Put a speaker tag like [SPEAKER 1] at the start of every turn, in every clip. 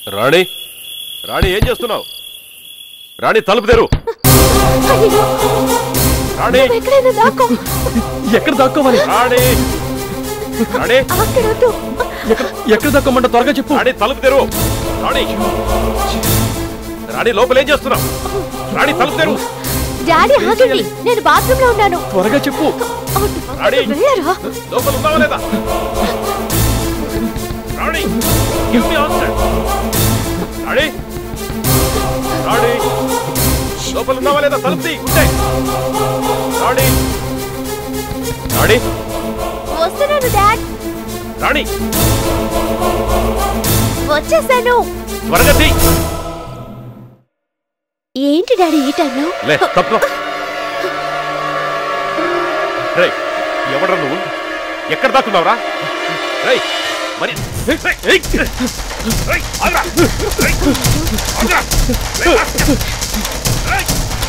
[SPEAKER 1] రాణి రాణి ఏం చేస్తున్నావు రాణి తలుపు తెరు
[SPEAKER 2] అయ్యో,
[SPEAKER 1] రాణి
[SPEAKER 2] నువ్వు ఎక్కడైనా దాక్కో
[SPEAKER 3] ఎక్కడ దాక్కోవాలి
[SPEAKER 1] రాణి రాణి
[SPEAKER 2] అక్కడ వద్దు
[SPEAKER 3] ఎక్కడ ఎక్కడ దాక్కోమంట త్వరగా చెప్పు
[SPEAKER 1] రాణి తలుపు తెరు రాణి రాణి లోపల ఏం చేస్తున్నావు రాణి తలుపు తెరు
[SPEAKER 2] డాడీ ఆగండి నేను బాత్రూమ్ లో ఉన్నాను
[SPEAKER 3] త్వరగా చెప్పు
[SPEAKER 1] రాణి
[SPEAKER 2] వెళ్ళరా
[SPEAKER 1] లోపల ఉన్నావా లేదా రాణి give me answer. రాణి రాణి లోపల ఉన్నావా లేదా తలుపు తీ ఉంటే రాణి రాణి
[SPEAKER 2] వస్తున్నాను డాడ్
[SPEAKER 1] రాణి
[SPEAKER 2] వచ్చేసాను
[SPEAKER 1] త్వరగా తీ
[SPEAKER 2] ఏంటి డాడీ ఈ టైంలో
[SPEAKER 1] లే తప్పుకో రేయ్ ఎవడ్రా నువ్వు ఎక్కడ దాక్కున్నావురా రేయ్ మరి రేయ్, రేయ్, రేయ్, ఆగ్రా. రేయ్, ఆగ్రా. రేయ్, రేయ్.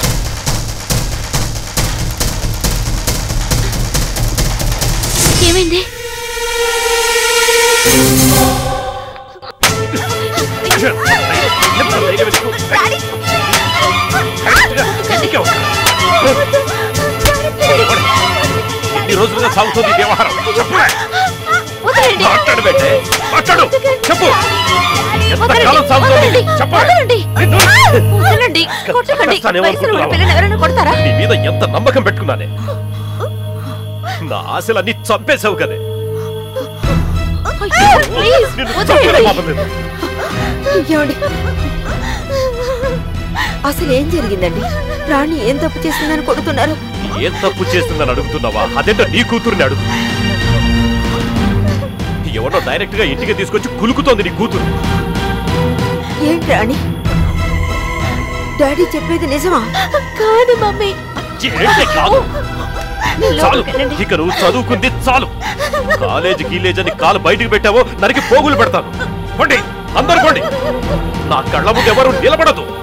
[SPEAKER 2] ఏమైంది
[SPEAKER 1] ఎంత ధైర్యం నీకు?
[SPEAKER 2] డాడీ
[SPEAKER 1] ఇంటికే వస్తా. ఎన్ని రోజులుగా సాగుతుంది ఈ వ్యవహారం చెప్పరా
[SPEAKER 2] వదలండి
[SPEAKER 1] మాట్లాడు బేటే మాట్లాడు చెప్పు ఎంత
[SPEAKER 2] వదలండి,
[SPEAKER 1] కాలం సాగుతుంది
[SPEAKER 2] వదలండి,
[SPEAKER 1] చెప్పరా
[SPEAKER 2] వదలండి.
[SPEAKER 1] నిన్ను-
[SPEAKER 2] వదలండి కొట్టకండి
[SPEAKER 1] చస్తానేమో
[SPEAKER 2] వయసులో ఉన్న
[SPEAKER 1] అనుకుంటున్నావా?
[SPEAKER 2] పిల్లని ఎవరైనా కొడతారా
[SPEAKER 1] నీ మీద ఎంత నమ్మకం పెట్టుకున్నానే నా ఆశలన్నీ చంపేశావు కదే
[SPEAKER 2] అయ్యో, ప్లీజ్
[SPEAKER 1] నిన్ను
[SPEAKER 2] వదలండి.
[SPEAKER 1] చంపిన పాపం లేదు.
[SPEAKER 4] ఏమండి అసలు ఏం జరిగిందండి రాణి ఏం తప్పు చేసిందని కొడుతున్నారు
[SPEAKER 1] ఏం తప్పు చేస్తుందని అడుగుతున్నావా అదేంటో నీ కూతుర్ని అడుగు ఎవరో డైరెక్ట్ గా ఇంటికి తీసుకొచ్చి కులుకుతోంది నీ కూతురు
[SPEAKER 4] ఏంటి రాణి డాడీ చెప్పేది నిజమా
[SPEAKER 2] కాదు మమ్మీ
[SPEAKER 1] ఏంటి కాదు చాలు
[SPEAKER 2] లోపలికి వెళ్ళండి.
[SPEAKER 1] ఇక నువ్వు చదువుకుంది చాలు కాలేజ్ గీలేజ్ అని కాలు బయటికి పెట్టావో నరికి పోగులు పెడతాను పోండి అందరు పోండి నా కళ్ళ ముందు ఎవరు నిలబడదు